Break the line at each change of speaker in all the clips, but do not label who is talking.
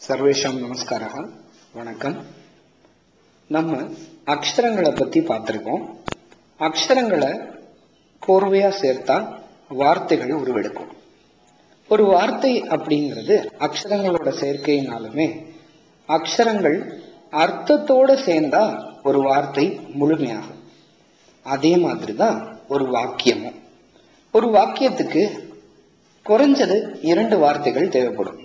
சர்வேஷாம் நமஸ்காரா வணக்கம் நம்ம அக்ஷரங்களை பத்தி பார்த்திருக்கோம் அக்ஷரங்களை கோர்வையா சேர்த்தா வார்த்தைகள் உருவெடுக்கும் ஒரு வார்த்தை அப்படிங்கிறது அக்ஷரங்களோட சேர்க்கையினாலுமே அக்ஷரங்கள் அர்த்தத்தோட சேர்ந்தா ஒரு வார்த்தை முழுமையாகும் அதே மாதிரிதான் ஒரு வாக்கியமும் ஒரு வாக்கியத்துக்கு குறைஞ்சது இரண்டு வார்த்தைகள் தேவைப்படும்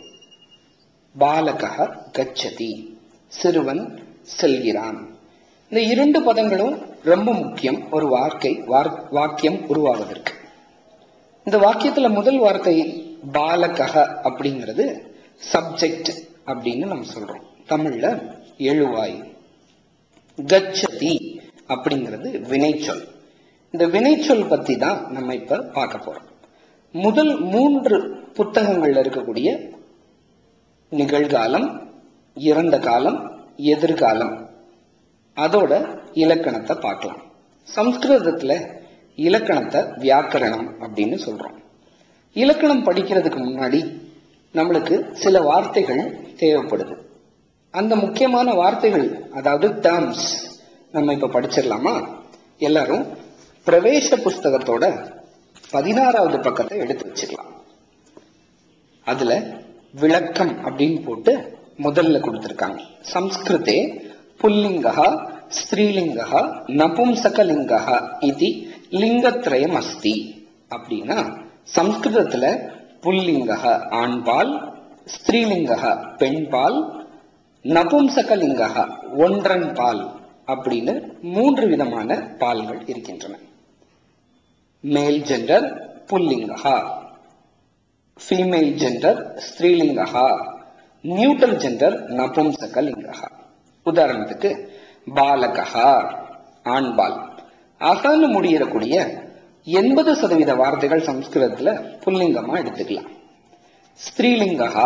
பாலகா கச்சதி சிறுவன் செல்கிறான் இந்த இரண்டு பதங்களும் ரொம்ப முக்கியம் ஒரு வார்த்தை வாக்கியம் உருவாவதற்கு இந்த வாக்கியத்துல முதல் வார்த்தை பாலகக அப்படிங்கிறது சப்ஜெக்ட் அப்படின்னு நம்ம சொல்றோம் தமிழ்ல எழுவாய் கச்சதி அப்படிங்கிறது வினைச்சொல் இந்த வினைச்சொல் பத்தி தான் நம்ம இப்ப பார்க்க போறோம் முதல் மூன்று புத்தகங்கள்ல இருக்கக்கூடிய நிகழ்காலம் இறந்த காலம் எதிர்காலம் அதோட இலக்கணத்தை பார்க்கலாம் சம்ஸ்கிருதத்துல இலக்கணத்தை வியாக்கரணம் அப்படின்னு சொல்றோம் இலக்கணம் படிக்கிறதுக்கு முன்னாடி நம்மளுக்கு சில வார்த்தைகள் தேவைப்படுது அந்த முக்கியமான வார்த்தைகள் அதாவது டேர்ம்ஸ் நம்ம இப்ப படிச்சிடலாமா எல்லாரும் பிரவேச புஸ்தகத்தோட பதினாறாவது பக்கத்தை எடுத்து வச்சுக்கலாம் அதுல விளக்கம் அப்படின்னு போட்டு முதல்ல கொடுத்திருக்காங்க சம்ஸ்கிருதே புல்லிங்கா ஸ்திரீலிங்கா நபும்சகலிங்கா இது லிங்கத்ரயம் அஸ்தி அப்படின்னா சம்ஸ்கிருதத்துல புல்லிங்கா ஆண்பால் ஸ்திரீலிங்கா பெண்பால் நபும்சகலிங்கா ஒன்றன் பால் அப்படின்னு மூன்று விதமான பால்கள் இருக்கின்றன மேல் ஜெண்டர் புல்லிங்கா ஃபீமேல் ஜெண்டர் ஸ்திரீலிங்கா நியூட்ரல் ஜெண்டர் நபும்சகலிங்கா உதாரணத்துக்கு பாலகா ஆண்பால் அகன்னு முடியக்கூடிய எண்பது சதவீத வார்த்தைகள் சம்ஸ்கிருதத்துல புல்லிங்கமா எடுத்துக்கலாம் ஸ்திரீலிங்கா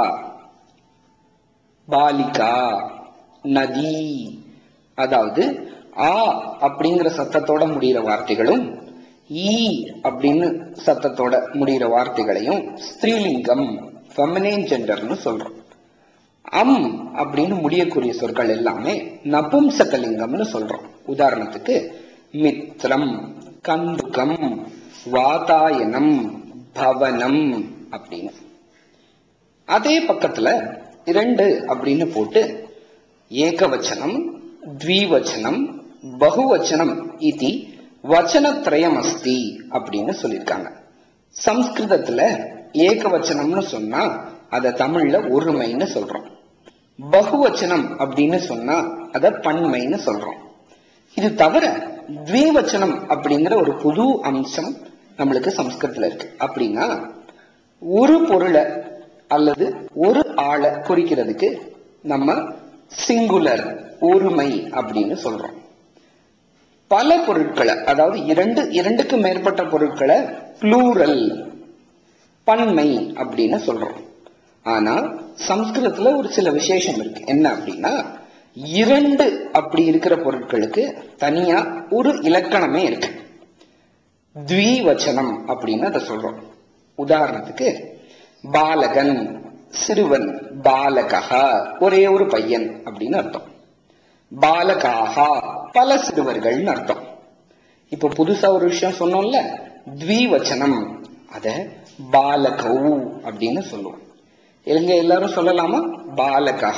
பாலிகா நதி அதாவது ஆ அப்படிங்கிற சத்தத்தோட முடிகிற வார்த்தைகளும் ஈ அப்படின்னு சத்தத்தோட முடிகிற வார்த்தைகளையும் ஸ்திரீலிங்கம் ஃபெமினைன் ஜெண்டர்னு சொல்றோம் அம் அப்படின்னு முடியக்கூடிய சொற்கள் எல்லாமே நபும்சகலிங்கம்னு சொல்றோம் உதாரணத்துக்கு மித்ரம் கந்துகம் வாதாயனம் பவனம் அப்படின்னு அதே பக்கத்துல இரண்டு அப்படின்னு போட்டு ஏகவச்சனம் த்விவச்சனம் பகுவச்சனம் இது வச்சனத்ரயம் அஸ்தி அப்படின்னு சொல்லியிருக்காங்க சம்ஸ்கிருதத்துல ஏகவச்சனம்னு சொன்னா அத தமிழ்ல ஒருமைன்னு சொல்றோம் பகுவச்சனம் அப்படின்னு சொன்னா அத பன்மைன்னு சொல்றோம் இது தவிர த்விவச்சனம் அப்படிங்கிற ஒரு புது அம்சம் நம்மளுக்கு சம்ஸ்கிருதத்துல இருக்கு அப்படின்னா ஒரு பொருளை அல்லது ஒரு ஆளை குறிக்கிறதுக்கு நம்ம சிங்குலர் ஒருமை அப்படின்னு சொல்றோம் பல பொருட்களை அதாவது இரண்டு இரண்டுக்கு மேற்பட்ட பொருட்களை ப்ளூரல் பன்மை அப்படின்னு சொல்றோம் ஆனா சம்ஸ்கிருதத்துல ஒரு சில விசேஷம் இருக்கு என்ன அப்படின்னா இரண்டு அப்படி இருக்கிற பொருட்களுக்கு தனியா ஒரு இலக்கணமே இருக்கு த்விவச்சனம் அப்படின்னு அதை சொல்றோம் உதாரணத்துக்கு பாலகன் சிறுவன் பாலகா ஒரே ஒரு பையன் அப்படின்னு அர்த்தம் பாலகாகா பல சிறுவர்கள்னு அர்த்தம் இப்ப புதுசா ஒரு விஷயம் சொன்னோம்ல த்விவச்சனம் அத பாலகௌ அப்படின்னு சொல்லுவோம் எங்க எல்லாரும் சொல்லலாமா பாலகா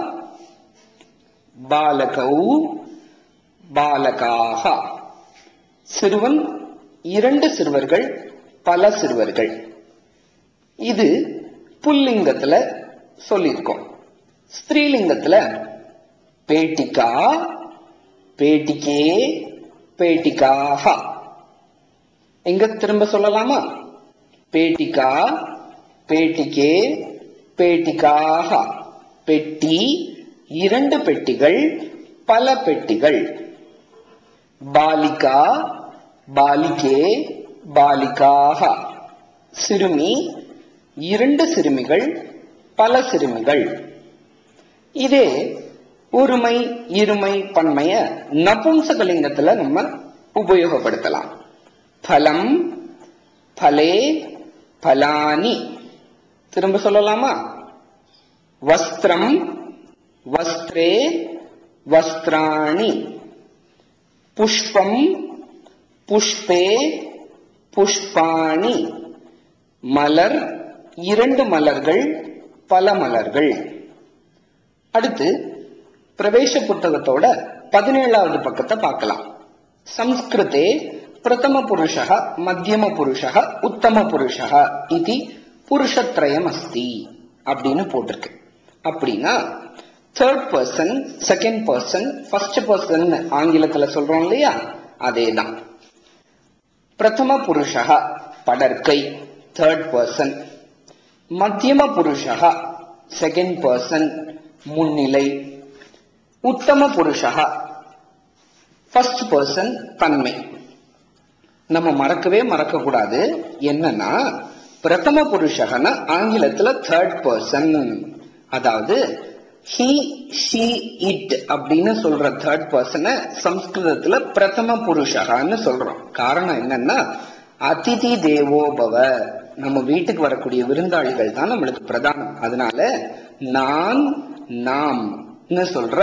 பாலகௌ பாலகாகா சிறுவன் இரண்டு சிறுவர்கள் பல சிறுவர்கள் இது புல்லிங்கத்துல சொல்லியிருக்கோம் ஸ்திரீலிங்கத்துல பேட்டிகா பேட்டிகே பேட்டிகாஹா எங்க திரும்ப சொல்லலாமா பேட்டிகா பேட்டிகே பேட்டிகாஹா பெட்டி இரண்டு பெட்டிகள் பல பெட்டிகள் பாலிகா பாலிகே பாலிகாஹா சிறுமி இரண்டு சிறுமிகள் பல சிறுமிகள் இதே ஒருமை இருமை பன்மைய நபும்சகலிங்கத்துல நம்ம உபயோகப்படுத்தலாம் பலம் பலே பலானி திரும்ப சொல்லலாமா வஸ்திரம் வஸ்திரே வஸ்திராணி புஷ்பம் புஷ்பே புஷ்பாணி மலர் இரண்டு மலர்கள் பல மலர்கள் அடுத்து பிரவேச புத்தகத்தோட பதினேழாவது பக்கத்தை பார்க்கலாம் சம்ஸ்கிருதே பிரதம புருஷः மத்தியம புருஷः உத்தம புருஷः இது புருஷத்ரயம் அஸ்தி அப்படின்னு போட்டிருக்கு அப்படின்னா third person second person first person ஆங்கிலத்துல சொல்றோம் இல்லையா அதேதான் பிரதம புருஷः படற்கை தேர்ட் பர்சன் மத்தியம புருஷः செகண்ட் பர்சன் முன்னிலை உத்தம புருஷः ஃபர்ஸ்ட் பர்சன் தன்மை நம்ம மறக்கவே மறக்க கூடாது என்னன்னா பிரதம புருஷகன ஆங்கிலத்துல தேர்ட் பர்சன் அதாவது ஹி ஷி இட் அப்படின்னு சொல்ற தேர்ட் பர்சனை சம்ஸ்கிருதத்துல பிரதம புருஷகான்னு சொல்றோம் காரணம் என்னன்னா அதிதி தேவோபவ நம்ம வீட்டுக்கு வரக்கூடிய விருந்தாளிகள் தான் நம்மளுக்கு பிரதானம் அதனால நான் நாம்னு சொல்ற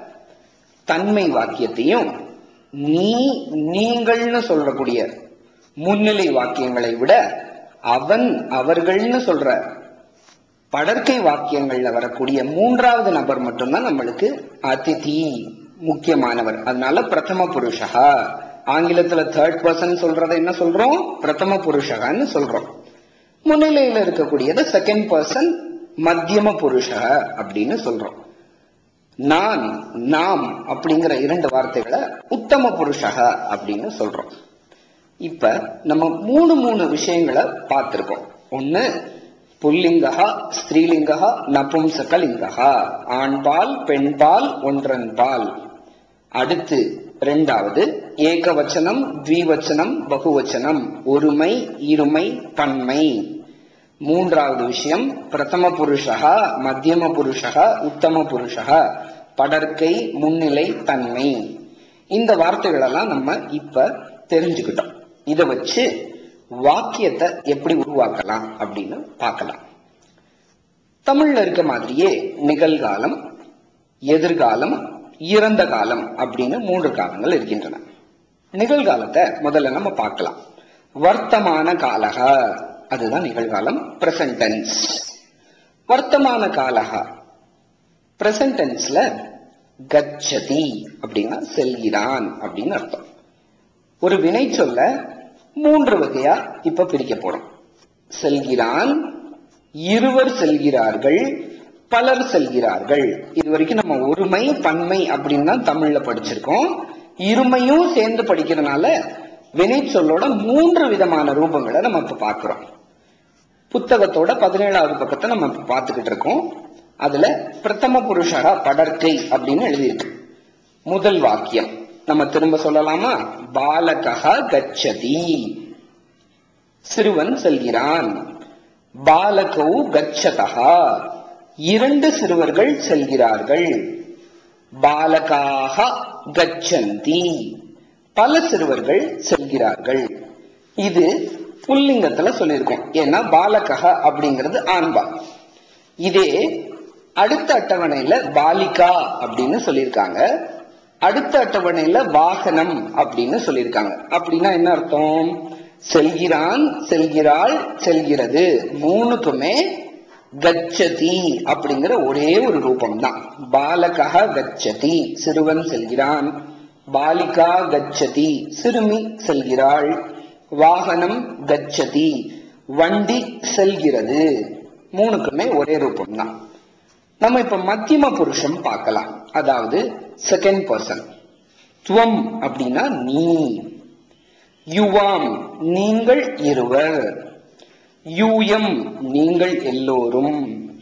தன்மை வாக்கியத்தையும் நீ நீங்கள்னு சொல்லக்கூடிய முன்னிலை வாக்கியங்களை விட அவன் அவர்கள்னு சொல்ற படற்கை வாக்கியங்கள்ல வரக்கூடிய மூன்றாவது நபர் மட்டும்தான் நம்மளுக்கு அதிதி முக்கியமானவர் அதனால பிரதம புருஷா ஆங்கிலத்துல தேர்ட் பர்சன் சொல்றதை என்ன சொல்றோம் பிரதம புருஷகான்னு சொல்றோம் முன்னிலையில இருக்கக்கூடியது செகண்ட் பர்சன் மத்தியம புருஷ அப்படின்னு சொல்றோம் நான் நாம் அப்படிங்கிற இரண்டு வார்த்தைகளை உத்தம புருஷக அப்படின்னு சொல்றோம் இப்ப நம்ம மூணு மூணு விஷயங்களை பார்த்திருக்கோம் ஒண்ணு புல்லிங்கா ஸ்திரீலிங்கா நபும்சகலிங்கா ஆண்பால் பெண்பால் ஒன்றன்பால் அடுத்து ரெண்டாவது ஏகவச்சனம் த்விவச்சனம் பகுவச்சனம் ஒருமை இருமை பன்மை மூன்றாவது விஷயம் பிரதம புருஷா மத்தியம புருஷா உத்தம புருஷா படற்கை முன்னிலை தன்மை இந்த வார்த்தைகளெல்லாம் நம்ம இப்ப தெரிஞ்சுக்கிட்டோம் இதை வச்சு வாக்கியத்தை எப்படி உருவாக்கலாம் அப்படின்னு பார்க்கலாம் தமிழ்ல இருக்க மாதிரியே நிகழ்காலம் எதிர்காலம் இறந்த காலம் அப்படின்னு மூன்று காலங்கள் இருக்கின்றன நிகழ்காலத்தை முதல்ல நம்ம பார்க்கலாம் வர்த்தமான காலக அதுதான் நிகழ்காலம் பிரசன்ட் டென்ஸ் வர்த்தமான காலக பிரசன்ட் டென்ஸ்ல கச்சதி அப்படின்னா செல்கிறான் அப்படின்னு அர்த்தம் ஒரு வினை சொல்ல மூன்று வகையா இப்ப பிரிக்க போறோம் செல்கிறான் இருவர் செல்கிறார்கள் பலர் செல்கிறார்கள் இது வரைக்கும் நம்ம ஒருமை பன்மை அப்படின்னு தான் தமிழ்ல படிச்சிருக்கோம் இருமையும் சேர்ந்து படிக்கிறதுனால வினை சொல்லோட மூன்று விதமான ரூபங்களை நம்ம இப்ப பார்க்கிறோம் புத்தகத்தோட பதினேழாவது பக்கத்தை நம்ம இப்ப பார்த்துக்கிட்டு இருக்கோம் அதுல பிரதம புருஷரா படற்கை அப்படின்னு எழுதியிருக்கு முதல் வாக்கியம் நம்ம திரும்ப சொல்லலாமா பாலகா கச்சதி சிறுவன் செல்கிறான் பாலகௌ கச்சதா இரண்டு சிறுவர்கள் செல்கிறார்கள் பாலகாக கச்சந்தி பல சிறுவர்கள் செல்கிறார்கள் இது புல்லிங்கத்துல சொல்லியிருக்கோம் ஏன்னா பாலகா அப்படிங்கிறது ஆண்பா இதே அடுத்த அட்டவணையில பாலிகா அப்படின்னு சொல்லியிருக்காங்க அடுத்த அட்டவணையில வாகனம் அப்படின்னு சொல்லியிருக்காங்க அப்படின்னா என்ன அர்த்தம் செல்கிறான் செல்கிறாள் செல்கிறது மூணுக்குமே கச்சதி அப்படிங்கிற ஒரே ஒரு ரூபம் தான் பாலகா கச்சதி சிறுவன் செல்கிறான் பாலிகா கச்சதி சிறுமி செல்கிறாள் வாகனம் கச்சதி வண்டி செல்கிறது மூணுக்குமே ஒரே ரூபம் தான் நம்ம இப்ப மத்தியம புருஷம் பார்க்கலாம் அதாவது செகண்ட் பர்சன் துவம் அப்படின்னா நீ யுவாம் நீங்கள் இருவர் யூயம் நீங்கள் எல்லோரும்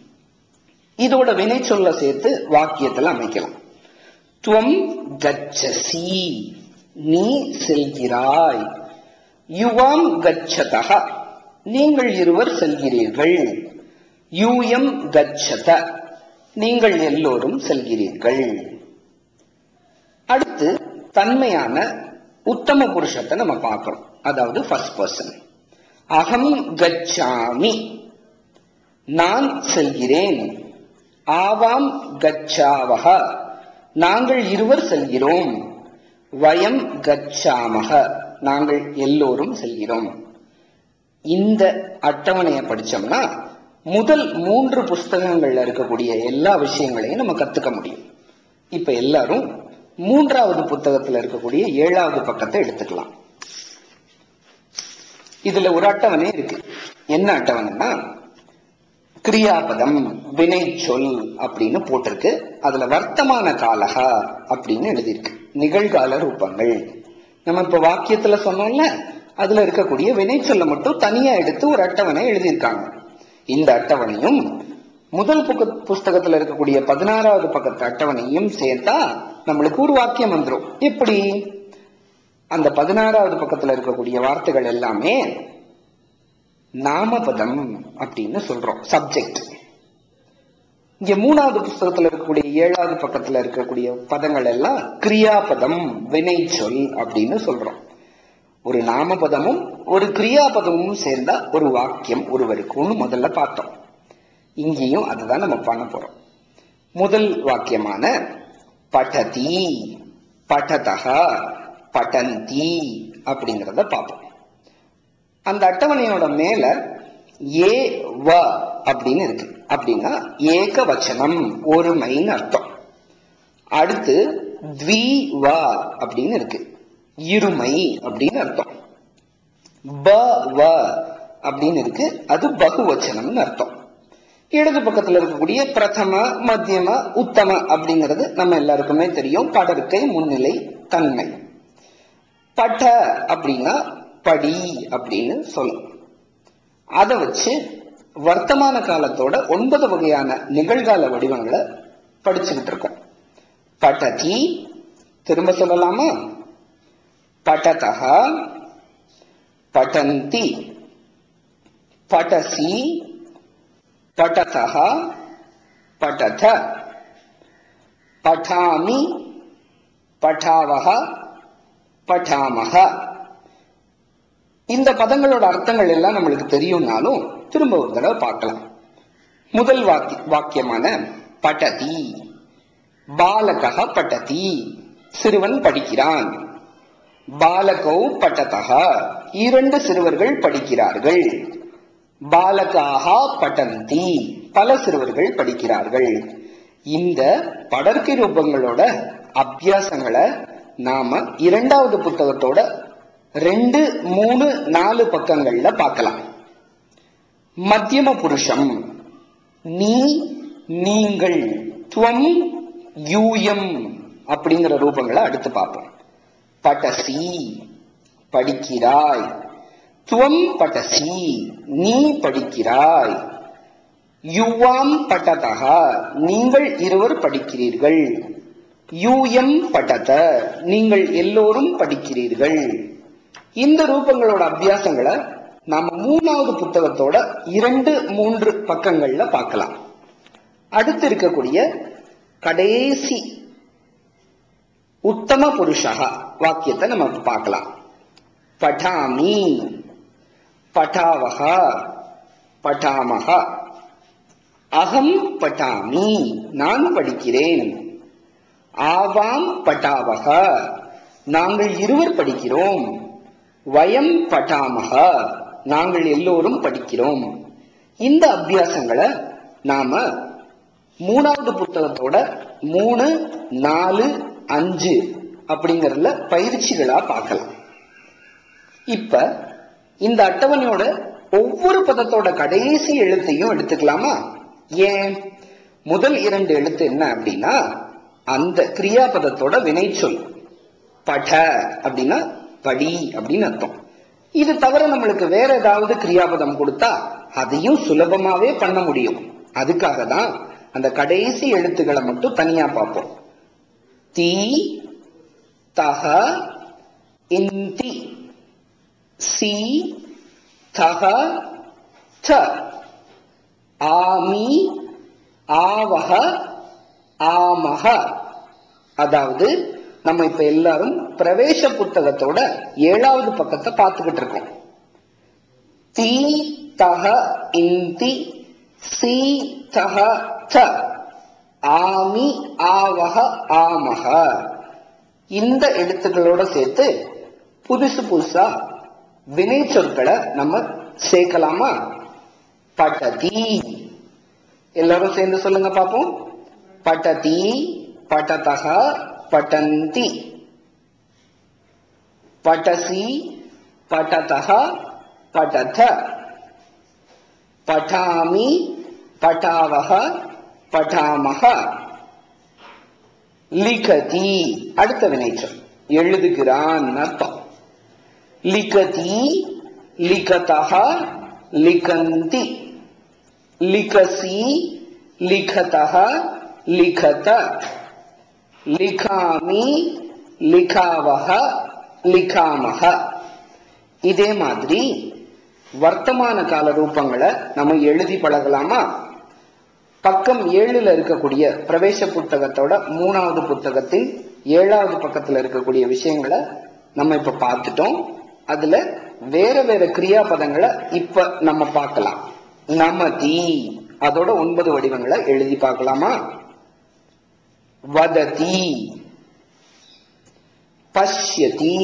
இதோட வினை சொல்ல சேர்த்து வாக்கியத்துல அமைக்கலாம் துவம் கச்சசி நீ செல்கிறாய் யுவாம் கச்சதா நீங்கள் இருவர் செல்கிறீர்கள் யூயம் கச்சத நீங்கள் எல்லோரும் செல்கிறீர்கள் அடுத்து தன்மையான உத்தம புருஷத்தை நம்ம பார்க்கிறோம் அதாவது ஃபர்ஸ்ட் பர்சன் அகம் கச்சாமி நான் செல்கிறேன் ஆவாம் கச்சாவக நாங்கள் இருவர் செல்கிறோம் வயம் கச்சாமக நாங்கள் எல்லோரும் செல்கிறோம் இந்த அட்டவணையை படிச்சோம்னா முதல் மூன்று புஸ்தகங்கள்ல இருக்கக்கூடிய எல்லா விஷயங்களையும் நம்ம கத்துக்க முடியும் இப்ப எல்லாரும் மூன்றாவது புத்தகத்துல இருக்கக்கூடிய ஏழாவது பக்கத்தை எடுத்துக்கலாம் இதுல ஒரு அட்டவணை இருக்கு என்ன அட்டவணைன்னா கிரியாபதம் வினை சொல் அப்படின்னு போட்டிருக்கு அதுல வர்த்தமான காலகா அப்படின்னு எழுதியிருக்கு நிகழ்கால ரூபங்கள் நம்ம இப்ப வாக்கியத்துல சொன்னோம்ல அதுல இருக்கக்கூடிய வினை சொல்ல மட்டும் தனியா எடுத்து ஒரு அட்டவணை எழுதியிருக்காங்க இந்த அட்டவணையும் முதல் புக்க புஸ்தகத்துல இருக்கக்கூடிய பதினாறாவது பக்கத்து அட்டவணையும் சேர்த்தா நம்மளுக்கு ஒரு வாக்கியம் வந்துடும் எப்படி அந்த பதினாறாவது பக்கத்துல இருக்கக்கூடிய வார்த்தைகள் எல்லாமே நாமபதம் அப்படின்னு சொல்றோம் சப்ஜெக்ட் இங்க மூணாவது புஸ்தகத்துல இருக்கக்கூடிய ஏழாவது பக்கத்துல இருக்கக்கூடிய பதங்கள் எல்லாம் கிரியாபதம் வினை சொல் அப்படின்னு சொல்றோம் ஒரு நாமபதமும் ஒரு கிரியாபதமும் சேர்ந்தா ஒரு வாக்கியம் ஒருவருக்கும்னு முதல்ல பார்த்தோம் இங்கேயும் அதுதான் நம்ம பண்ண போறோம் முதல் வாக்கியமான படதி படதக படந்தி அப்படிங்கிறத பார்ப்போம் அந்த அட்டவணையோட மேல ஏ வ அப்படின்னு இருக்கு அப்படின்னா ஏக வச்சனம் ஒருமைன்னு அர்த்தம் அடுத்து த்வி வ அப்படின்னு இருக்கு இருமை அப்படின்னு அர்த்தம் ப வ அப்படின்னு இருக்கு அது பகுவச்சனம்னு அர்த்தம் இடது பக்கத்துல இருக்கக்கூடிய பிரதம மத்தியம உத்தம அப்படிங்கிறது நம்ம எல்லாருக்குமே தெரியும் படற்கை முன்னிலை தன்மை பட அப்படின்னா படி அப்படின்னு சொல்லும் அதை வச்சு வர்த்தமான காலத்தோட ஒன்பது வகையான நிகழ்கால வடிவங்களை படிச்சுக்கிட்டு இருக்கோம் படதி திரும்ப சொல்லலாமா படதக படந்தி படசி படதக படத படாமி படாவக படாமக இந்த பதங்களோட அர்த்தங்கள் எல்லாம் நம்மளுக்கு தெரியும்னாலும் திரும்ப ஒரு தடவை பார்க்கலாம் முதல் வாக்கி வாக்கியமான படதி பாலகக படதி சிறுவன் படிக்கிறான் பாலகௌ பட்டதக இரண்டு சிறுவர்கள் படிக்கிறார்கள் பாலகாகா பட்டந்தி பல சிறுவர்கள் படிக்கிறார்கள் இந்த படர்க்கை ரூபங்களோட அபியாசங்களை நாம இரண்டாவது புத்தகத்தோட ரெண்டு மூணு நாலு பக்கங்கள்ல பார்க்கலாம் மத்தியம புருஷம் நீ நீங்கள் துவம் யூயம் அப்படிங்கிற ரூபங்களை அடுத்து பார்ப்போம் படசி படிக்கிறாய் துவம் படசி நீ படிக்கிறாய் யுவாம் பட்டதக நீங்கள் இருவர் படிக்கிறீர்கள் யூயம் பட்டத நீங்கள் எல்லோரும் படிக்கிறீர்கள் இந்த ரூபங்களோட அபியாசங்களை நாம மூணாவது புத்தகத்தோட இரண்டு மூன்று பக்கங்கள்ல பார்க்கலாம் அடுத்து இருக்கக்கூடிய கடைசி உத்தம புருஷா வாக்கியத்தை நம்ம பார்க்கலாம் படாமி பட்டாவக பட்டாமக அகம் பட்டாமி நான் படிக்கிறேன் ஆவாம் பட்டாவக நாங்கள் இருவர் படிக்கிறோம் வயம் பட்டாமக நாங்கள் எல்லோரும் படிக்கிறோம் இந்த அபியாசங்களை நாம மூணாவது புத்தகத்தோட மூணு நாலு அஞ்சு அப்படிங்கறதுல பயிற்சிகளா பார்க்கலாம் இப்ப இந்த அட்டவணையோட ஒவ்வொரு பதத்தோட கடைசி எழுத்தையும் எடுத்துக்கலாமா ஏன் முதல் இரண்டு எழுத்து என்ன அப்படின்னா அந்த கிரியாபதத்தோட வினைச்சொல் பட அப்படின்னா படி அப்படின்னு அர்த்தம் இது தவிர நம்மளுக்கு வேற ஏதாவது கிரியாபதம் கொடுத்தா அதையும் சுலபமாவே பண்ண முடியும் அதுக்காக தான் அந்த கடைசி எழுத்துக்களை மட்டும் தனியா பார்ப்போம் தி தக இந்தி சி தக த ஆமி ஆவக ஆமக அதாவது நம்ம இப்ப எல்லாரும் பிரவேச புத்தகத்தோட ஏழாவது பக்கத்தை பார்த்துக்கிட்டு இருக்கோம் தி தக இந்தி சி தக த ஆமி ஆவக ஆமக இந்த எழுத்துக்களோட சேர்த்து புதுசு புதுசா வினை சொற்களை நம்ம சேர்க்கலாமா பட்டதி எல்லாரும் சேர்ந்து சொல்லுங்க பாப்போம் பட்டதி பட்டதக பட்டந்தி பட்டசி பட்டதக பட்டத பட்டாமி பட்டாவக பட்டாமக லிகதி அடுத்த வினைச்சொல் எழுதுகிறான் அர்த்தம் லிகதி லிகதக லிகந்தி லிகசி லிகதக லிகத லிகாமி லிகாவக லிகாமக இதே மாதிரி வர்த்தமான கால ரூபங்களை நம்ம எழுதி பழகலாமா பக்கம் ஏழுல இருக்கக்கூடிய பிரவேச புத்தகத்தோட மூணாவது புத்தகத்தின் ஏழாவது பக்கத்துல இருக்கக்கூடிய விஷயங்களை நம்ம இப்ப பார்த்துட்டோம் அதுல வேற வேற கிரியாபதங்களை இப்ப நம்ம பார்க்கலாம் நமதி அதோட ஒன்பது வடிவங்களை எழுதி பார்க்கலாமா வததி பஷ்யதி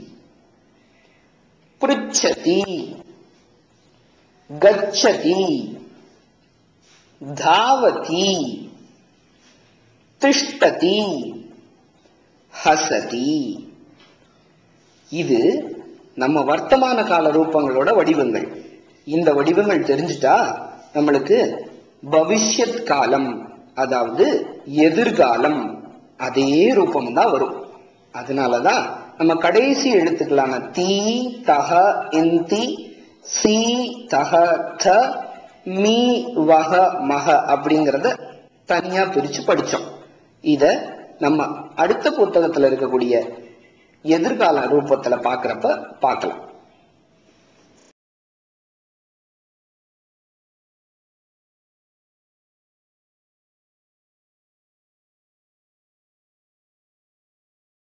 பிருச்சதி கச்சதி தாவதி திஷ்டதி ஹசதி இது நம்ம வர்த்தமான கால ரூபங்களோட வடிவங்கள் இந்த வடிவங்கள் தெரிஞ்சுட்டா நம்மளுக்கு பவிஷ்யத் காலம் அதாவது எதிர்காலம் அதே ரூபம் தான் வரும் அதனாலதான் நம்ம கடைசி எழுத்துக்களான தீ தக இந்தி சி தக த மீ வக மக அப்படிங்கறத தனியா பிரிச்சு படிச்சோம் இத நம்ம அடுத்த புத்தகத்துல இருக்கக்கூடிய எதிர்கால ரூபத்துல பாக்குறப்ப பார்க்கலாம்